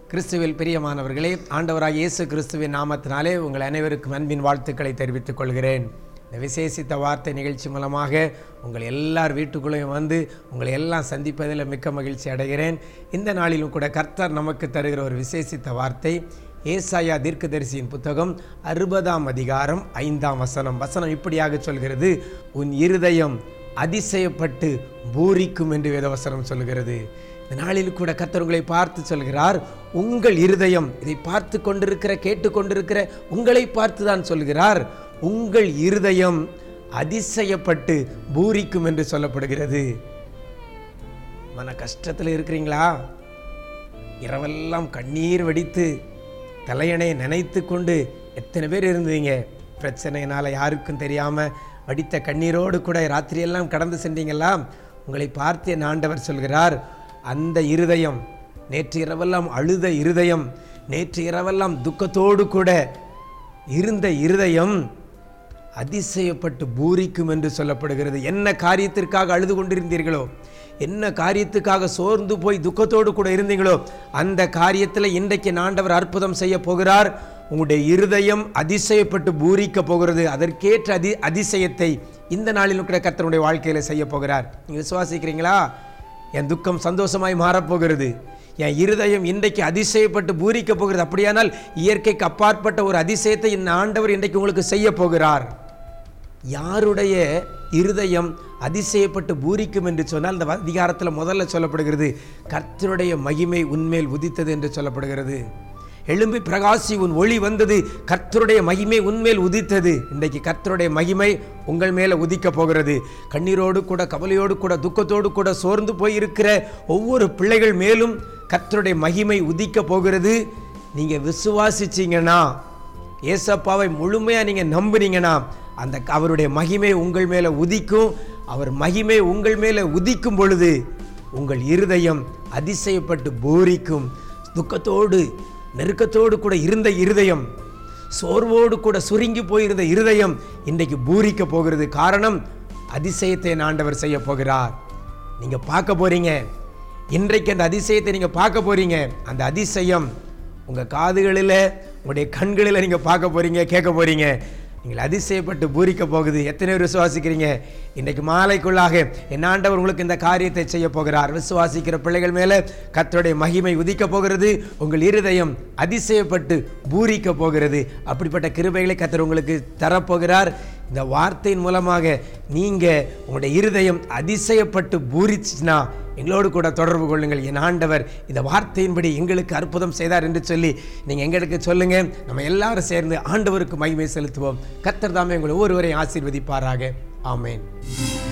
கிறிஸ்துவில் பிரியமானவர்களே ஆண்டவராக இயேசு கிறிஸ்துவின் நாமத்தினாலே உங்கள் அனைவருக்கும் அன்பின் வாழ்த்துக்களை தெரிவித்துக் கொள்கிறேன் இந்த விசேஷித்த வார்த்தை நிகழ்ச்சி மூலமாக உங்கள் எல்லார் வீட்டுக்குள்ளேயும் வந்து உங்களை எல்லாம் சந்திப்பதில் மிக்க மகிழ்ச்சி அடைகிறேன் இந்த நாளிலும் கூட கர்த்தர் நமக்கு தருகிற ஒரு விசேஷித்த வார்த்தை ஏசாயா தீர்க்கதரிசியின் புத்தகம் அறுபதாம் அதிகாரம் ஐந்தாம் வசனம் வசனம் இப்படியாக சொல்கிறது உன் இருதயம் அதிசயப்பட்டு பூரிக்கும் என்று வேதவசனம் சொல்கிறது இந்த நாளில் கூட கர்த்தர் உங்களை பார்த்து சொல்கிறார் உங்கள் இருதயம் இதை பார்த்து கொண்டிருக்கிற கேட்டுக்கொண்டிருக்கிற உங்களை பார்த்து தான் சொல்கிறார் உங்கள் இருதயம் அதிசயப்பட்டு பூரிக்கும் என்று சொல்லப்படுகிறது மன கஷ்டத்தில் இருக்கிறீங்களா இரவெல்லாம் கண்ணீர் வடித்து தலையணை நினைத்து கொண்டு எத்தனை பேர் இருந்தீங்க பிரச்சனையினால் யாருக்கும் தெரியாமல் வடித்த கண்ணீரோடு கூட ராத்திரியெல்லாம் கடந்து சென்றீங்களா உங்களை பார்த்து என் ஆண்டவர் சொல்கிறார் அந்த இருதயம் நேற்று இரவெல்லாம் அழுத இருதயம் நேற்று இரவெல்லாம் துக்கத்தோடு கூட இருந்த இருதயம் அதிசயப்பட்டு பூரிக்கும் என்று சொல்லப்படுகிறது என்ன காரியத்திற்காக அழுது கொண்டிருந்தீர்களோ என்ன காரியத்துக்காக சோர்ந்து போய் துக்கத்தோடு கூட இருந்தீங்களோ அந்த காரியத்தில் இன்றைக்கு ஆண்டவர் அற்புதம் செய்ய போகிறார் உங்களுடைய இருதயம் அதிசயப்பட்டு பூரிக்க போகிறது அதற்கேற்ற அதி அதிசயத்தை இந்த நாளிலும் கூட கர்த்தருடைய வாழ்க்கையில் செய்ய போகிறார் நீங்கள் விசுவாசிக்கிறீங்களா என் துக்கம் சந்தோஷமாய் மாறப்போகிறது என் இருதயம் இன்றைக்கு அதிசயப்பட்டு பூரிக்க போகிறது அப்படியானால் இயற்கைக்கு அப்பாற்பட்ட ஒரு அதிசயத்தை இந்த ஆண்டவர் இன்றைக்கு உங்களுக்கு செய்ய போகிறார் யாருடைய இருதயம் அதிசயப்பட்டு பூரிக்கும் என்று சொன்னால் இந்த அதிகாரத்தில் முதல்ல சொல்லப்படுகிறது கர்த்தருடைய மகிமை உன்மேல் உதித்தது என்று சொல்லப்படுகிறது எழும்பி பிரகாசி உன் ஒளி வந்தது கர்த்தருடைய மகிமை உன்மேல் உதித்தது இன்றைக்கு கர்த்தருடைய மகிமை உங்கள் மேலே உதிக்க போகிறது கண்ணீரோடு கூட கவலையோடு கூட துக்கத்தோடு கூட சோர்ந்து போய் இருக்கிற ஒவ்வொரு பிள்ளைகள் மேலும் கர்த்தருடைய மகிமை உதிக்க போகிறது நீங்கள் விசுவாசிச்சீங்கன்னா ஏசப்பாவை முழுமையாக நீங்கள் நம்புனீங்கன்னா அந்த அவருடைய மகிமை உங்கள் மேலே உதிக்கும் அவர் மகிமை உங்கள் மேலே உதிக்கும் பொழுது உங்கள் இருதயம் அதிசயப்பட்டு பூரிக்கும் துக்கத்தோடு நெருக்கத்தோடு கூட இருந்த இருதயம் சோர்வோடு கூட சுருங்கி போயிருந்த இருதயம் இன்றைக்கு பூரிக்க போகிறது காரணம் அதிசயத்தை என் ஆண்டவர் செய்ய போகிறார் நீங்கள் பார்க்க போறீங்க இன்றைக்கு அந்த அதிசயத்தை நீங்கள் பார்க்க போறீங்க அந்த அதிசயம் உங்கள் காதுகளில் உங்களுடைய கண்களில் நீங்கள் பார்க்க போறீங்க கேட்க போறீங்க நீங்கள் அதிசயப்பட்டு பூரிக்க போகுது எத்தனை பேர் விசுவாசிக்கிறீங்க இன்றைக்கு மாலைக்குள்ளாக என் ஆண்டவர் உங்களுக்கு இந்த காரியத்தை செய்ய போகிறார் விசுவாசிக்கிற பிள்ளைகள் மேலே கர்த்தருடைய மகிமை உதிக்க போகிறது உங்கள் இருதயம் அதிசயப்பட்டு பூரிக்க போகிறது அப்படிப்பட்ட கிருபைகளை கர்த்தர் உங்களுக்கு தரப்போகிறார் இந்த வார்த்தையின் மூலமாக நீங்கள் உங்களுடைய இருதயம் அதிசயப்பட்டு பூரிச்சுன்னா எங்களோடு கூட தொடர்பு கொள்ளுங்கள் என் ஆண்டவர் இந்த வார்த்தையின்படி எங்களுக்கு அற்புதம் செய்தார் என்று சொல்லி நீங்கள் எங்களுக்கு சொல்லுங்கள் நம்ம எல்லாரும் சேர்ந்து ஆண்டவருக்கு மகிமை செலுத்துவோம் கர்த்தர் தாமே உங்களை ஒவ்வொருவரையும் ஆசீர்வதிப்பாராக ஆமேன்